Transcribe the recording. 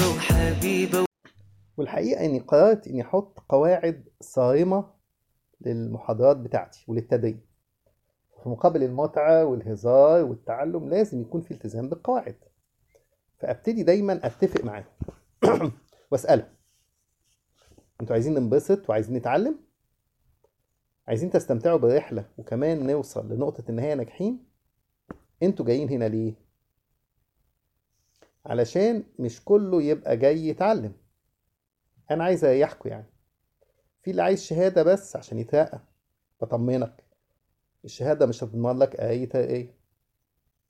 وحبيبة والحقيقة إني قررت إني أحط قواعد صارمة للمحاضرات بتاعتي وللتدريب في مقابل المتعة والهزار والتعلم لازم يكون في التزام بالقواعد فأبتدي دايما أتفق معاهم وأسألهم انتوا عايزين ننبسط وعايزين نتعلم عايزين تستمتعوا بالرحلة وكمان نوصل لنقطة النهاية ناجحين انتوا جايين هنا ليه علشان مش كله يبقى جاي يتعلم انا عايز اريحكوا يعني في اللي عايز شهادة بس عشان يترقى بطمنك الشهادة مش هتضمن لك اي ترقية